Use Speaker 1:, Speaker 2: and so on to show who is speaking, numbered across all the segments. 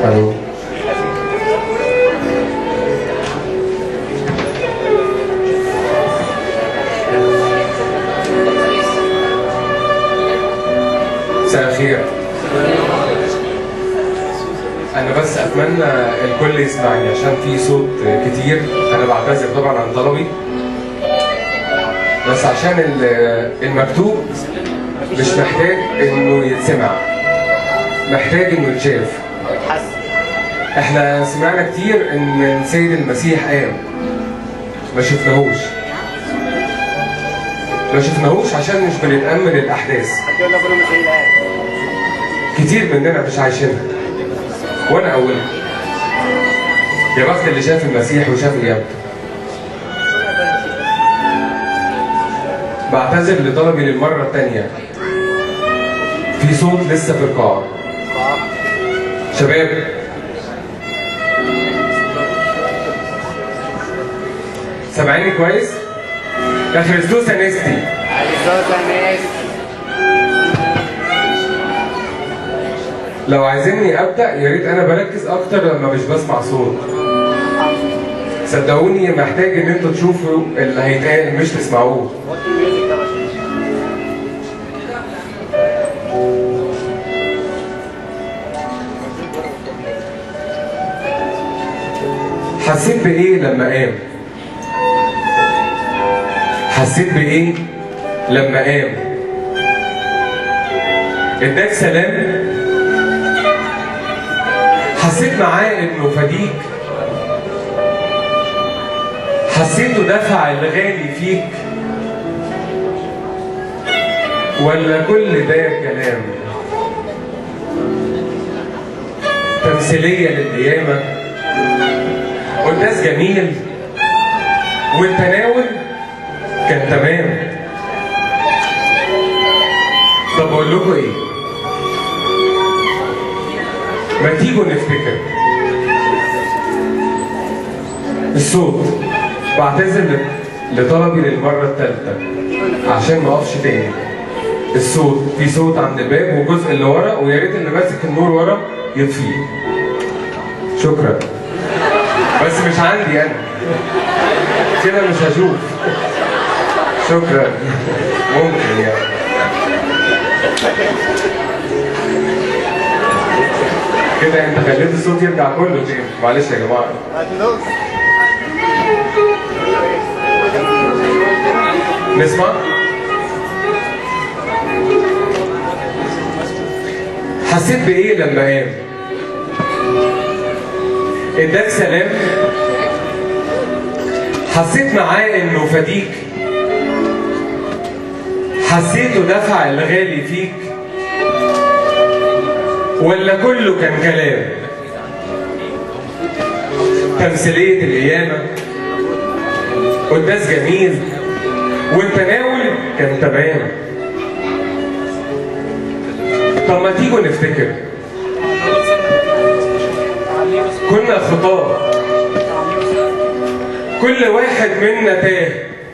Speaker 1: الو مساء الخير انا بس اتمنى الكل يسمعني عشان في صوت كتير انا بعتذر طبعا عن طلبي بس عشان ال- المكتوب مش محتاج انه يتسمع محتاج انه يتشاف احنا سمعنا كتير ان السيد المسيح قام ما شفناهوش ما شفناهوش عشان مش بنتأمل الأحداث كتير مننا مش عايشينها وأنا أولهم يا بخت اللي شاف المسيح وشاف قيامته بعتذر لطلبي للمرة التانية في صوت لسه في القاعة شباب سامعيني كويس؟ يا خريستوس انستي لو عايزيني ابدا يا ريت انا بركز اكتر لما مش بسمع صوت صدقوني محتاج ان انتوا تشوفوا اللي هيتقال مش تسمعوه حسيت بايه لما قام حسيت بايه لما قام اداك سلام حسيت معاه انه فديك حسيته دفع الغالي فيك ولا كل ده كلام تمثيلية للقيامة قداس جميل والتناول كان تمام طب اقول لكم ايه ما تيجوا نفتكر الصوت بعتذر ل- لطلبي للمرة الثالثة عشان ما اقفش تاني الصوت في صوت عند الباب والجزء اللي ورا ويا ريت اللي ماسك النور ورا يطفيه شكرا بس مش عندي انا كده مش هشوف شكرا ممكن يعني كده انت خليت الصوت يرجع كله تاني معلش يا جماعه نسمع حسيت بايه لما قام اداك سلام حسيت معاه انه فديك حسيته دفع الغالي فيك ولا كله كان كلام تمثيلية القيامة قداس جميل والتناول كان تمام طب ما تيجوا نفتكر كنا خطاه كل واحد منا تاه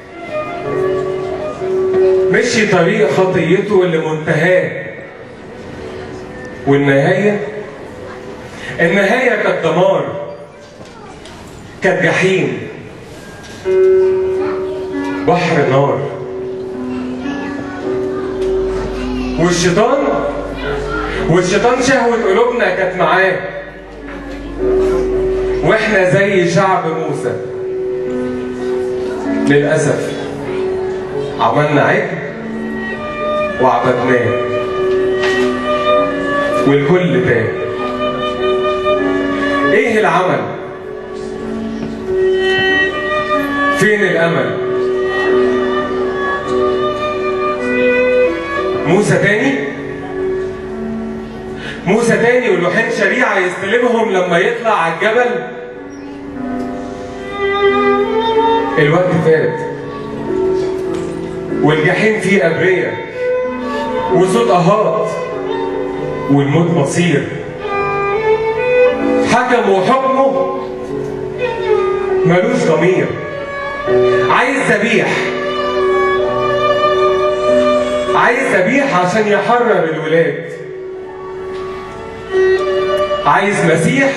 Speaker 1: مشي طريق خطيته لمنتهاه والنهاية النهاية كانت دمار كانت جحيم بحر نار والشيطان والشيطان شهوة قلوبنا كانت معاه واحنا زي شعب موسى للأسف عملنا عجل وعبدناه والكل تاه ايه العمل فين الامل موسى تاني موسى تاني ولوحين شريعة يستلمهم لما يطلع على الجبل الوقت فات والجحيم فيه أبرية وصوت أهات والموت مصير حكم وحكمه ملوش ضمير عايز ذبيح عايز ذبيح عشان يحرر الولاد عايز مسيح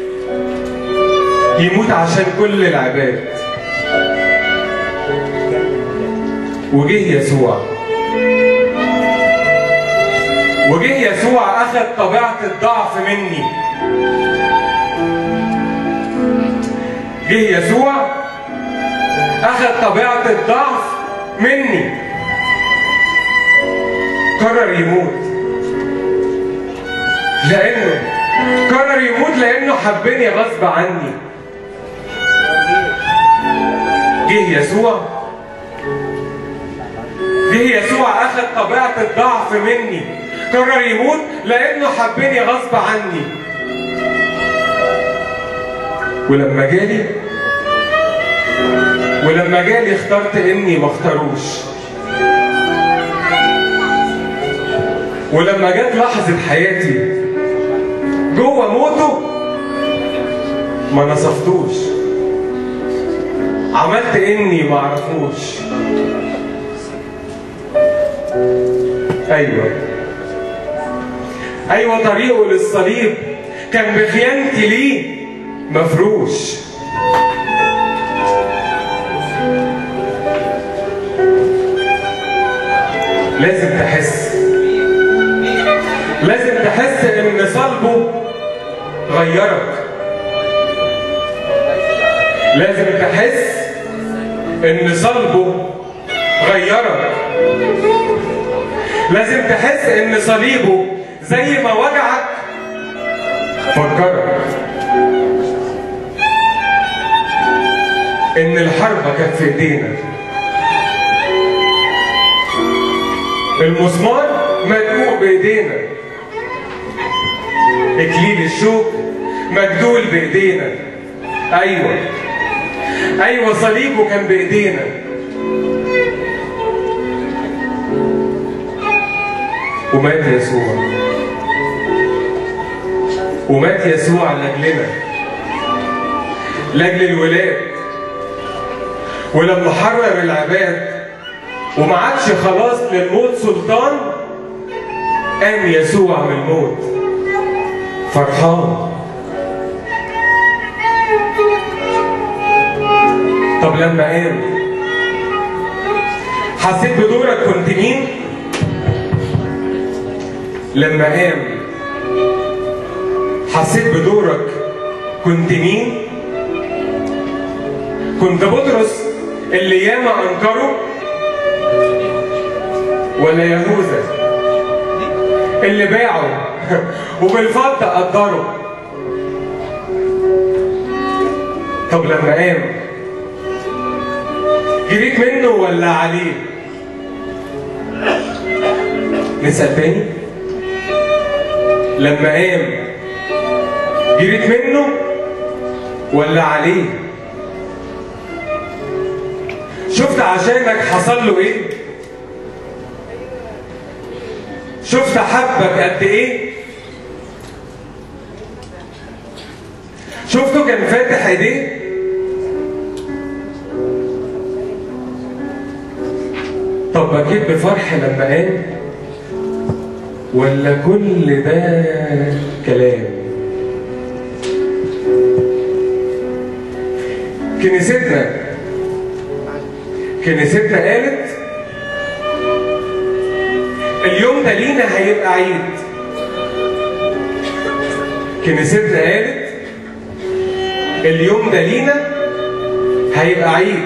Speaker 1: يموت عشان كل العباد وجه يسوع وجه يسوع اخذ طبيعه الضعف مني جه يسوع اخذ طبيعه الضعف مني قرر يموت لانه قرر يموت لانه حبني غصب عني جه يسوع جه يسوع اخذ طبيعه الضعف مني قرر يموت لانه حبني غصب عني ولما جالي ولما جالي اخترت اني ما اختاروش ولما جت لحظة حياتي جوه موته ما نصفتوش عملت اني ما اعرفوش ايوه ايوه طريقه للصليب كان بخيانتي ليه مفروش لازم تحس لازم تحس ان صلبه غيرك لازم تحس ان صلبه غيرك لازم تحس ان صليبه زي ما وجعك فكرك ان الحرب كانت في ايدينا المسمار مدقوق بايدينا اكليل الشوك مجدول بايدينا ايوه ايوه صليبه كان بايدينا ومات يسوع ومات يسوع لاجلنا لاجل الولاد ولما حرر العباد وما عادش خلاص للموت سلطان قام يسوع من الموت فرحان طب لما قام حسيت بدورك كنت مين؟ لما قام حسيت بدورك كنت مين؟ كنت بطرس اللي ياما انكره ولا يهوذا اللي باعه وبالفضة قدره طب لما قام جريت منه ولا عليه نسأل تاني لما قام جريت منه ولا عليه شفت عشانك حصل له ايه شفت حبك قد ايه شفته كان فاتح ايديه طب بكيت بفرح لما قام ولا كل ده كلام كنيستنا كنيستنا قالت اليوم ده لينا هيبقى عيد كنيستنا قالت اليوم ده لينا هيبقى عيد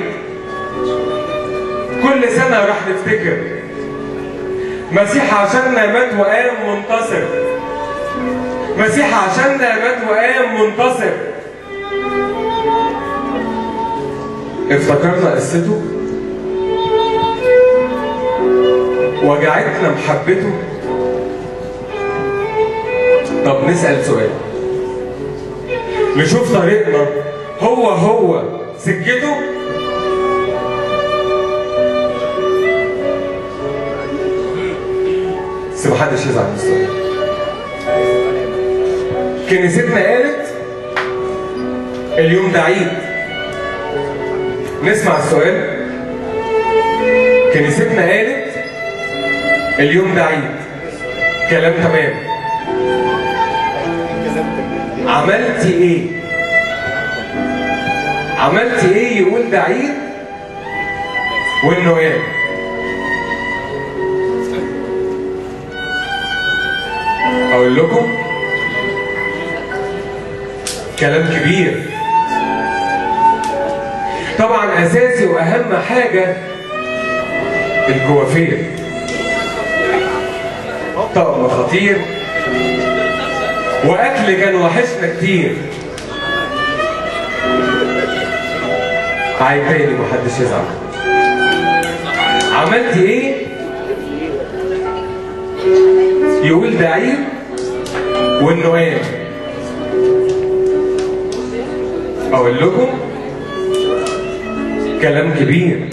Speaker 1: كل سنة راح نفتكر مسيح عشاننا مات وقام منتصر مسيح عشاننا مات وقام منتصر افتكرنا قصته وجعتنا محبته طب نسأل سؤال نشوف طريقنا هو هو سكته بس محدش يزعل من السؤال كنيستنا قالت اليوم ده عيد نسمع السؤال كنيستنا قالت اليوم ده عيد كلام تمام عملت ايه عملت ايه يقول ده عيد وانه ايه اقول لكم كلام كبير طبعا اساسي واهم حاجه الكوافير طقم خطير واكل كان وحشنا كتير عيب تاني محدش يزعل عملت ايه يقول ده عيب وانه قام اقول لكم كلام كبير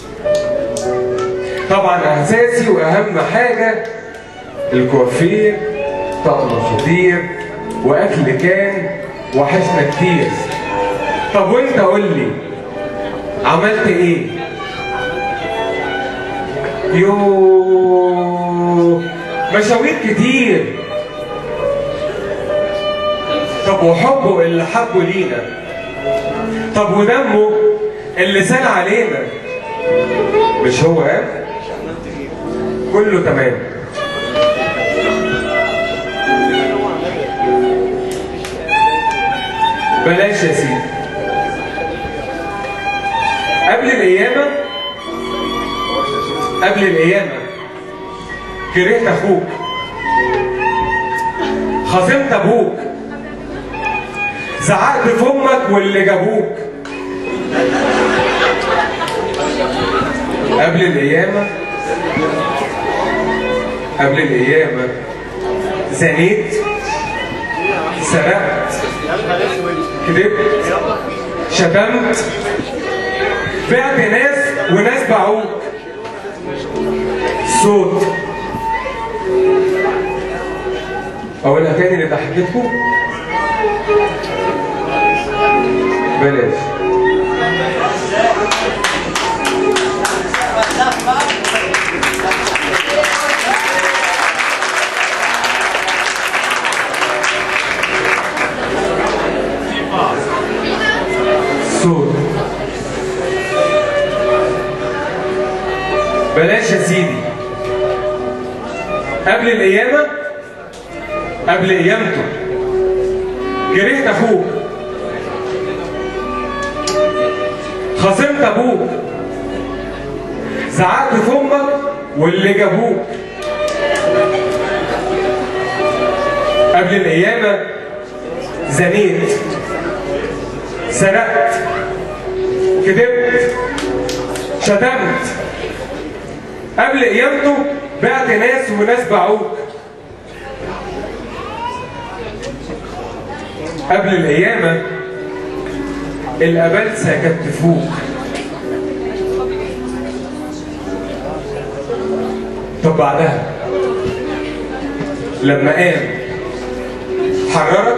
Speaker 1: طبعا اساسي واهم حاجه الكوافير طقم خطير واكل كان وحشنا كتير طب وانت قول لي عملت ايه يو مشاوير كتير طب وحبه اللي حبه لينا طب ودمه اللي سال علينا مش هو قال كله تمام بلاش يا سيدي قبل القيامة قبل القيامة كرهت أخوك خصمت أبوك زعقت في أمك واللي جابوك قبل القيامة قبل القيامة زنيت سرقت كذبت شتمت بعت ناس وناس باعوك صوت اقولها تاني اللي ضحكتكم بلاش صوت بلاش يا سيدي قبل القيامة قبل قيامته كرهت أخوك خصمت أبوك زعقت في أمك واللي جابوك قبل القيامة زنيت سرقت كذبت شتمت قبل قيامته بعت ناس وناس باعوك قبل القيامة الأبلسة كتفوك طب بعدها لما قام حررك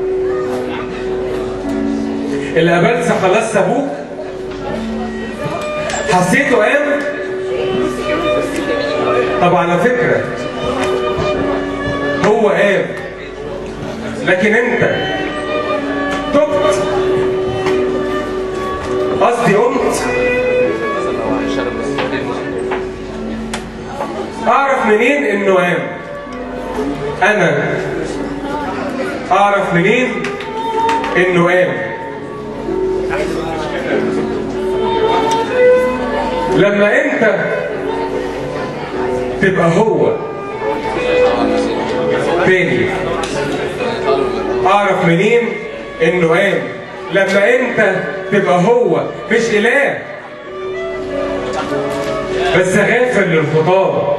Speaker 1: الأبلسة خلاص سابوك حسيته قام طب على فكرة هو قام لكن انت تبت قصدي قمت اعرف منين انه قام انا اعرف منين انه قام لما انت تبقى هو تاني اعرف منين انه قام لما انت تبقى هو مش اله بس غافل للخطاب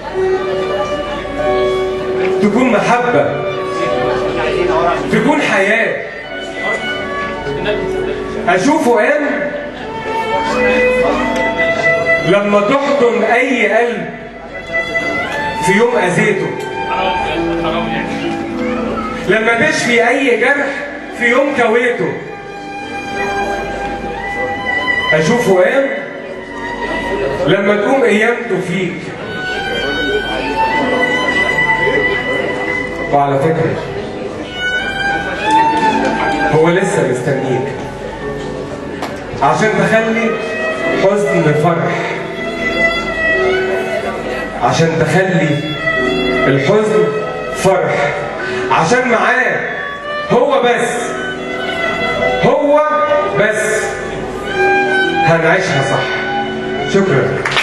Speaker 1: تكون محبة تكون حياة أشوفه قام لما تحضن أي قلب في يوم أذيته لما تشفي أي جرح في يوم كويته أشوفه قام لما تقوم قيامته فيك وعلى فكرة هو لسه مستنيك عشان تخلي حزن فرح عشان تخلي الحزن فرح عشان معاه هو بس هو بس هنعيشها صح شكرا